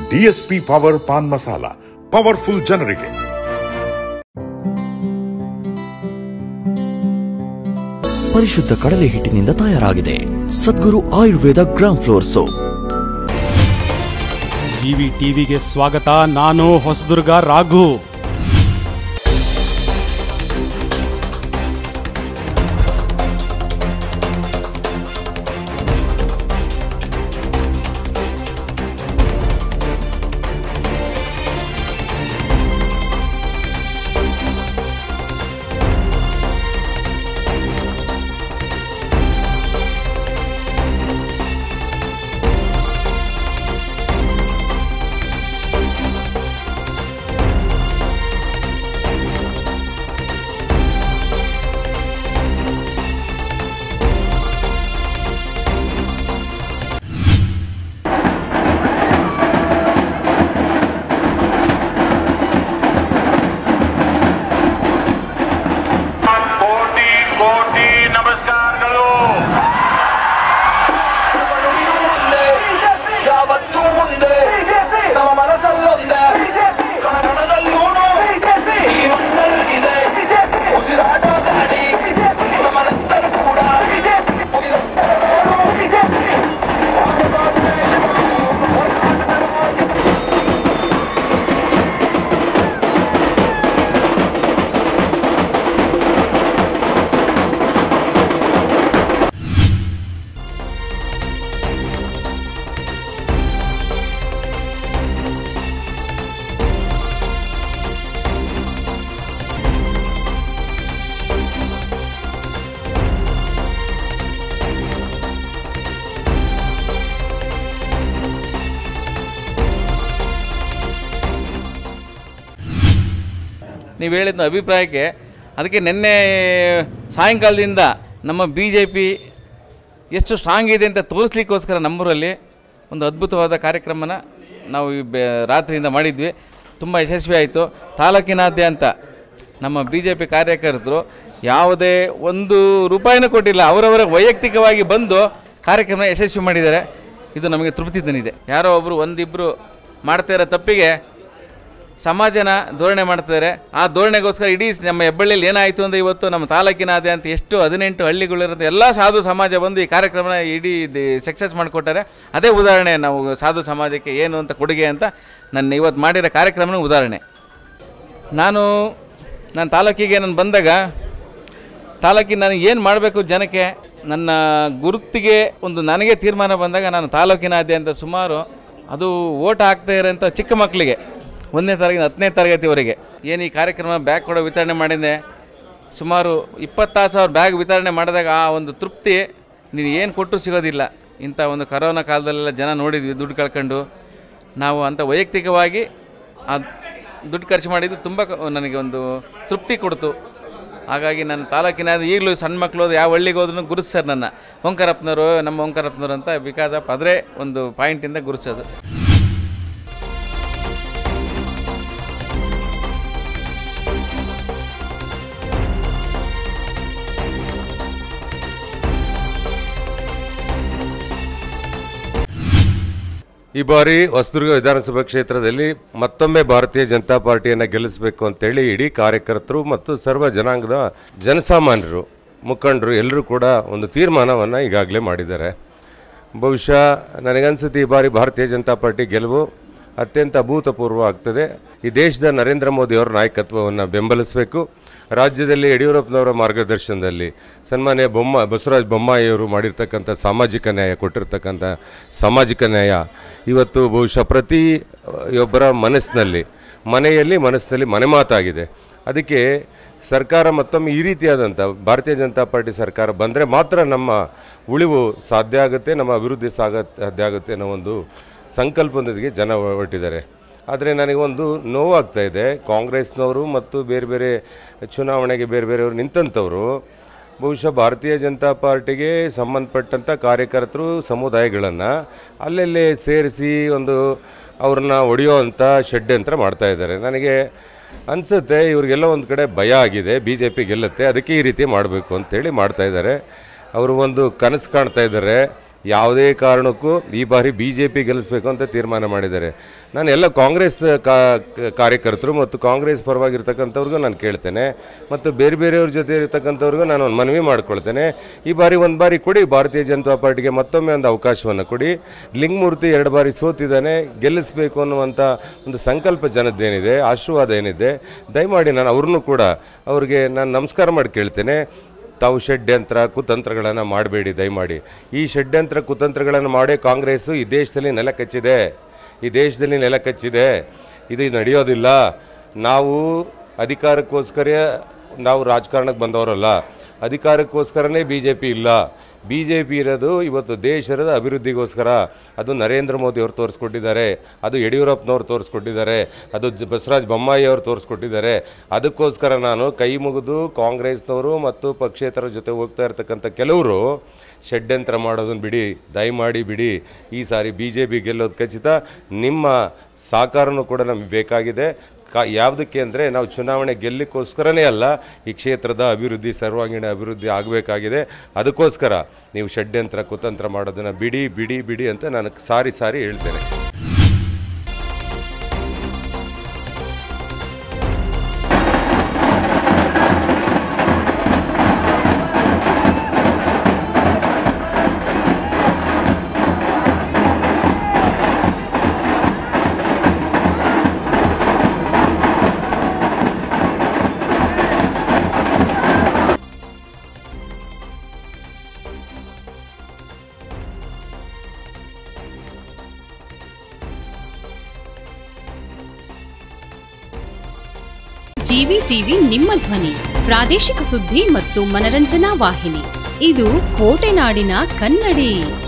DSP power paan masala powerful ಜನರಿಗೆ ಪರಿಶುದ್ಧ ಕಡಲೆ ಹಿಟ್ಟಿನಿಂದ ತಯಾರಾಗಿದೆ Sadguru Ayurveda gram flour soap GV ಟಿವಿಗೆ ಸ್ವಾಗತ ನಾನು ಹೊಸದುರ್ಗ ರಾಘು ಕೋಟಿ ಕೋಟಿ ನಮಸ್ಕಾರಗಳು ಯಾವತ್ತೂ ಮುಂದೆ ನಮ್ಮ ಮನಸ್ಸಲ್ಲೊಂದೆ ಕಣಕಣದಲ್ಲೂನು ಈ ಮಣ್ಣಲ್ಲಿದೆ ಉಸಿರಾಟ ಗಾಡಿ ನಮ್ಮ ರಕ್ತರು ಕೂಡ ನೀವು ಹೇಳಿದ ಅಭಿಪ್ರಾಯಕ್ಕೆ ಅದಕ್ಕೆ ನಿನ್ನೆ ಸಾಯಂಕಾಲದಿಂದ ನಮ್ಮ ಬಿ ಜೆ ಪಿ ಎಷ್ಟು ಸ್ಟ್ರಾಂಗ್ ಇದೆ ಅಂತ ತೋರಿಸ್ಲಿಕ್ಕೋಸ್ಕರ ನಮ್ಮೂರಲ್ಲಿ ಒಂದು ಅದ್ಭುತವಾದ ಕಾರ್ಯಕ್ರಮನ ನಾವು ಈ ಬೆ ರಾತ್ರಿಯಿಂದ ಮಾಡಿದ್ವಿ ತುಂಬ ಯಶಸ್ವಿ ಆಯಿತು ತಾಲೂಕಿನಾದ್ಯಂತ ನಮ್ಮ ಬಿ ಜೆ ಪಿ ಕಾರ್ಯಕರ್ತರು ಯಾವುದೇ ಒಂದು ರೂಪಾಯಿನೂ ಕೊಟ್ಟಿಲ್ಲ ಅವರವರ ವೈಯಕ್ತಿಕವಾಗಿ ಬಂದು ಕಾರ್ಯಕ್ರಮ ಯಶಸ್ವಿ ಮಾಡಿದ್ದಾರೆ ಇದು ನಮಗೆ ತೃಪ್ತಿ ತಂದಿದೆ ಯಾರೋ ಒಬ್ಬರು ಒಂದಿಬ್ಬರು ಮಾಡ್ತಾ ಇರೋ ತಪ್ಪಿಗೆ ಸಮಾಜನ ಧೋರಣೆ ಮಾಡ್ತಿದ್ದಾರೆ ಆ ಧೋರಣೆಗೋಸ್ಕರ ಇಡೀ ನಮ್ಮ ಹೆಬ್ಬಳ್ಳಿಯಲ್ಲಿ ಏನಾಯಿತು ಅಂದರೆ ಇವತ್ತು ನಮ್ಮ ತಾಲೂಕಿನಾದ್ಯಂತ ಎಷ್ಟು ಹದಿನೆಂಟು ಹಳ್ಳಿಗಳಿರೋದು ಎಲ್ಲ ಸಾಧು ಸಮಾಜ ಬಂದು ಈ ಕಾರ್ಯಕ್ರಮನ ಇಡೀ ಸಕ್ಸಸ್ ಮಾಡಿಕೊಟ್ಟಾರೆ ಅದೇ ಉದಾಹರಣೆ ನಾವು ಸಾಧು ಸಮಾಜಕ್ಕೆ ಏನು ಅಂತ ಕೊಡುಗೆ ಅಂತ ನನ್ನ ಇವತ್ತು ಮಾಡಿರೋ ಕಾರ್ಯಕ್ರಮನ ಉದಾಹರಣೆ ನಾನು ನಾನು ತಾಲೂಕಿಗೆ ನಾನು ಬಂದಾಗ ತಾಲೂಕಿಗೆ ನನಗೆ ಏನು ಮಾಡಬೇಕು ಜನಕ್ಕೆ ನನ್ನ ಗುರುತಿಗೆ ಒಂದು ನನಗೆ ತೀರ್ಮಾನ ಬಂದಾಗ ನಾನು ತಾಲೂಕಿನಾದ್ಯಂತ ಸುಮಾರು ಅದು ಓಟ್ ಹಾಕ್ತಾ ಇರೋಂಥ ಚಿಕ್ಕ ಮಕ್ಕಳಿಗೆ ಒಂದನೇ ತರಗತಿ ಹತ್ತನೇ ತರಗತಿವರೆಗೆ ಏನು ಈ ಕಾರ್ಯಕ್ರಮ ಬ್ಯಾಗ್ ಕೊಡೋ ವಿತರಣೆ ಮಾಡಿದ್ದೆ ಸುಮಾರು ಇಪ್ಪತ್ತಾರು ಸಾವಿರ ಬ್ಯಾಗ್ ವಿತರಣೆ ಮಾಡಿದಾಗ ಆ ಒಂದು ತೃಪ್ತಿ ನೀನು ಏನು ಕೊಟ್ಟು ಸಿಗೋದಿಲ್ಲ ಇಂಥ ಒಂದು ಕರೋನಾ ಕಾಲದಲ್ಲೆಲ್ಲ ಜನ ನೋಡಿದ್ವಿ ದುಡ್ಡು ಕಳ್ಕೊಂಡು ನಾವು ಅಂಥ ವೈಯಕ್ತಿಕವಾಗಿ ಆ ದುಡ್ಡು ಖರ್ಚು ಮಾಡಿದ್ದು ತುಂಬ ಕ- ನನಗೆ ಒಂದು ತೃಪ್ತಿ ಕೊಡ್ತು ಹಾಗಾಗಿ ನನ್ನ ತಾಲೂಕಿನ ಈಗಲೂ ಸಣ್ಣ ಮಕ್ಕಳು ಹೋದ್ರೆ ಯಾವ ಹಳ್ಳಿಗೆ ಹೋದ್ರೂ ಗುರುತಿಸ್ತಾರೆ ನನ್ನ ಓಂಕಾರಪ್ಪನವರು ನಮ್ಮ ಓಂಕಾರಪ್ಪನವರು ಅಂತ ಬಿಕಾಸ್ ಆಫ್ ಅದೇ ಒಂದು ಪಾಯಿಂಟಿಂದ ಗುರುತಿಸೋದು ಈ ಬಾರಿ ಹೊಸದುರ್ಗ ವಿಧಾನಸಭಾ ಕ್ಷೇತ್ರದಲ್ಲಿ ಮತ್ತೊಮ್ಮೆ ಭಾರತೀಯ ಜನತಾ ಪಾರ್ಟಿಯನ್ನು ಗೆಲ್ಲಿಸಬೇಕು ಅಂತೇಳಿ ಇಡೀ ಕಾರ್ಯಕರ್ತರು ಮತ್ತು ಸರ್ವ ಜನಾಂಗದ ಜನಸಾಮಾನ್ಯರು ಮುಖಂಡರು ಎಲ್ಲರೂ ಕೂಡ ಒಂದು ತೀರ್ಮಾನವನ್ನು ಈಗಾಗಲೇ ಮಾಡಿದ್ದಾರೆ ಬಹುಶಃ ನನಗನ್ಸುತ್ತೆ ಈ ಬಾರಿ ಭಾರತೀಯ ಜನತಾ ಪಾರ್ಟಿ ಗೆಲುವು ಅತ್ಯಂತ ಅಭೂತಪೂರ್ವ ಆಗ್ತದೆ ಈ ದೇಶದ ನರೇಂದ್ರ ಮೋದಿಯವರ ನಾಯಕತ್ವವನ್ನು ಬೆಂಬಲಿಸಬೇಕು ರಾಜ್ಯದಲ್ಲಿ ಯಡಿಯೂರಪ್ಪನವರ ಮಾರ್ಗದರ್ಶನದಲ್ಲಿ ಸನ್ಮಾನ್ಯ ಬೊಮ್ಮ ಬಸವರಾಜ ಬೊಮ್ಮಾಯಿಯವರು ಮಾಡಿರ್ತಕ್ಕಂಥ ಸಾಮಾಜಿಕ ನ್ಯಾಯ ಕೊಟ್ಟಿರ್ತಕ್ಕಂಥ ಸಾಮಾಜಿಕ ನ್ಯಾಯ ಇವತ್ತು ಬಹುಶಃ ಪ್ರತಿಯೊಬ್ಬರ ಮನಸ್ಸಿನಲ್ಲಿ ಮನೆಯಲ್ಲಿ ಮನಸ್ಸಿನಲ್ಲಿ ಮನೆ ಮಾತಾಗಿದೆ ಅದಕ್ಕೆ ಸರ್ಕಾರ ಮತ್ತೊಮ್ಮೆ ಈ ರೀತಿಯಾದಂಥ ಭಾರತೀಯ ಜನತಾ ಪಾರ್ಟಿ ಸರ್ಕಾರ ಬಂದರೆ ಮಾತ್ರ ನಮ್ಮ ಉಳಿವು ಸಾಧ್ಯ ಆಗುತ್ತೆ ನಮ್ಮ ಅಭಿವೃದ್ಧಿ ಸಾಗ ಸಾಧ್ಯ ಆಗುತ್ತೆ ಅನ್ನೋ ಒಂದು ಸಂಕಲ್ಪದೊಂದಿಗೆ ಜನ ಹೊರಟಿದ್ದಾರೆ ಆದರೆ ನನಗೆ ಒಂದು ನೋವಾಗ್ತಾ ಇದೆ ಕಾಂಗ್ರೆಸ್ನವರು ಮತ್ತು ಬೇರೆ ಬೇರೆ ಚುನಾವಣೆಗೆ ಬೇರೆ ಬೇರೆಯವರು ನಿಂತಂಥವರು ಬಹುಶಃ ಭಾರತೀಯ ಜನತಾ ಪಾರ್ಟಿಗೆ ಸಂಬಂಧಪಟ್ಟಂಥ ಕಾರ್ಯಕರ್ತರು ಸಮುದಾಯಗಳನ್ನು ಅಲ್ಲಲ್ಲೇ ಸೇರಿಸಿ ಒಂದು ಅವ್ರನ್ನ ಹೊಡೆಯೋವಂಥ ಷಡ್ಯಂತ್ರ ಮಾಡ್ತಾ ಇದ್ದಾರೆ ನನಗೆ ಅನಿಸುತ್ತೆ ಇವ್ರಿಗೆಲ್ಲ ಒಂದು ಕಡೆ ಭಯ ಆಗಿದೆ ಬಿ ಜೆ ಪಿ ಗೆಲ್ಲುತ್ತೆ ಅದಕ್ಕೆ ಈ ರೀತಿ ಮಾಡಬೇಕು ಅಂತೇಳಿ ಮಾಡ್ತಾ ಇದ್ದಾರೆ ಅವರು ಒಂದು ಕನಸು ಕಾಣ್ತಾ ಇದ್ದಾರೆ ಯಾವುದೇ ಕಾರಣಕ್ಕೂ ಈ ಬಾರಿ ಬಿ ಜೆ ಪಿ ಗೆಲ್ಲಿಸಬೇಕು ಅಂತ ತೀರ್ಮಾನ ಮಾಡಿದ್ದಾರೆ ನಾನು ಎಲ್ಲ ಕಾಂಗ್ರೆಸ್ ಕಾ- ಕಾರ್ಯಕರ್ತರು ಮತ್ತು ಕಾಂಗ್ರೆಸ್ ಪರವಾಗಿರ್ತಕ್ಕಂಥವ್ರಿಗೂ ನಾನು ಕೇಳ್ತೇನೆ ಮತ್ತು ಬೇರೆ ಬೇರೆಯವ್ರ ಜೊತೆ ಇರ್ತಕ್ಕಂಥವ್ರಿಗೂ ನಾನು ಒಂದು ಮನವಿ ಮಾಡ್ಕೊಳ್ತೇನೆ ಈ ಬಾರಿ ಒಂದು ಬಾರಿ ಕೊಡಿ ಭಾರತೀಯ ಜನತಾ ಪಾರ್ಟಿಗೆ ಮತ್ತೊಮ್ಮೆ ಒಂದು ಅವಕಾಶವನ್ನು ಕೊಡಿ ಲಿಂಗಮೂರ್ತಿ ಎರಡು ಬಾರಿ ಸೋತಿದ್ದಾನೆ ಗೆಲ್ಲಿಸಬೇಕು ಅನ್ನುವಂಥ ಒಂದು ಸಂಕಲ್ಪ ಜನದ್ದೇನಿದೆ ಆಶೀರ್ವಾದ ಏನಿದೆ ದಯಮಾಡಿ ನಾನು ಅವ್ರನ್ನೂ ಕೂಡ ಅವ್ರಿಗೆ ನಾನು ನಮಸ್ಕಾರ ಮಾಡಿ ಕೇಳ್ತೇನೆ ತಾವು ಷಡ್ಯಂತ್ರ ಕುತಂತ್ರಗಳನ್ನು ಮಾಡಬೇಡಿ ದಯಮಾಡಿ ಈ ಷಡ್ಯಂತ್ರ ಕುತಂತ್ರಗಳನ್ನು ಮಾಡೇ ಕಾಂಗ್ರೆಸ್ಸು ಈ ದೇಶದಲ್ಲಿ ನೆಲ ಕಚ್ಚಿದೆ ಈ ದೇಶದಲ್ಲಿ ನೆಲ ಕಚ್ಚಿದೆ ಇದು ನಡೆಯೋದಿಲ್ಲ ನಾವು ಅಧಿಕಾರಕ್ಕೋಸ್ಕರ ನಾವು ರಾಜಕಾರಣಕ್ಕೆ ಬಂದವರಲ್ಲ ಅಧಿಕಾರಕ್ಕೋಸ್ಕರನೇ ಬಿ ಜೆ ಪಿ ಇಲ್ಲ ಬಿ ಜೆ ಪಿ ಇರೋದು ಇವತ್ತು ದೇಶದ ಅಭಿವೃದ್ಧಿಗೋಸ್ಕರ ಅದು ನರೇಂದ್ರ ಮೋದಿ ಅವರು ತೋರಿಸ್ಕೊಟ್ಟಿದ್ದಾರೆ ಅದು ಯಡಿಯೂರಪ್ಪನವ್ರು ತೋರಿಸ್ಕೊಟ್ಟಿದ್ದಾರೆ ಅದು ಜ- ಬಸವರಾಜ ಬೊಮ್ಮಾಯಿ ಅವರು ತೋರಿಸ್ಕೊಟ್ಟಿದ್ದಾರೆ ಅದಕ್ಕೋಸ್ಕರ ನಾನು ಕೈ ಮುಗಿದು ಕಾಂಗ್ರೆಸ್ನವರು ಮತ್ತು ಪಕ್ಷೇತರ ಜೊತೆ ಹೋಗ್ತಾ ಇರ್ತಕ್ಕಂಥ ಕೆಲವರು ಷಡ್ಯಂತ್ರ ಮಾಡೋದನ್ನು ಬಿಡಿ ದಯಮಾಡಿ ಬಿಡಿ ಈ ಸಾರಿ ಬಿ ಜೆ ಪಿ ಗೆಲ್ಲೋದು ಖಚಿತ ನಿಮ್ಮ ಸಹಕಾರನೂ ಕೂಡ ನಮಗೆ ಬೇಕಾಗಿದೆ ಕಾ ಯಾವುದಕ್ಕೆ ಅಂದರೆ ನಾವು ಚುನಾವಣೆ ಗೆಲ್ಲಕ್ಕೋಸ್ಕರನೇ ಅಲ್ಲ ಈ ಕ್ಷೇತ್ರದ ಅಭಿವೃದ್ಧಿ ಸರ್ವಾಂಗೀಣ ಅಭಿವೃದ್ಧಿ ಆಗಬೇಕಾಗಿದೆ ಅದಕ್ಕೋಸ್ಕರ ನೀವು ಷಡ್ಯಂತ್ರ ಕುತಂತ್ರ ಮಾಡೋದನ್ನು ಬಿಡಿ ಬಿಡಿ ಬಿಡಿ ಅಂತ ನಾನು ಸಾರಿ ಸಾರಿ ಹೇಳ್ತೇನೆ ಜಿವಿ ಟಿವಿ ನಿಮ್ಮ ಧ್ವನಿ ಪ್ರಾದೇಶಿಕ ಸುದ್ದಿ ಮತ್ತು ಮನರಂಜನಾ ವಾಹಿನಿ ಇದು ಕೋಟೆನಾಡಿನ ಕನ್ನಡಿ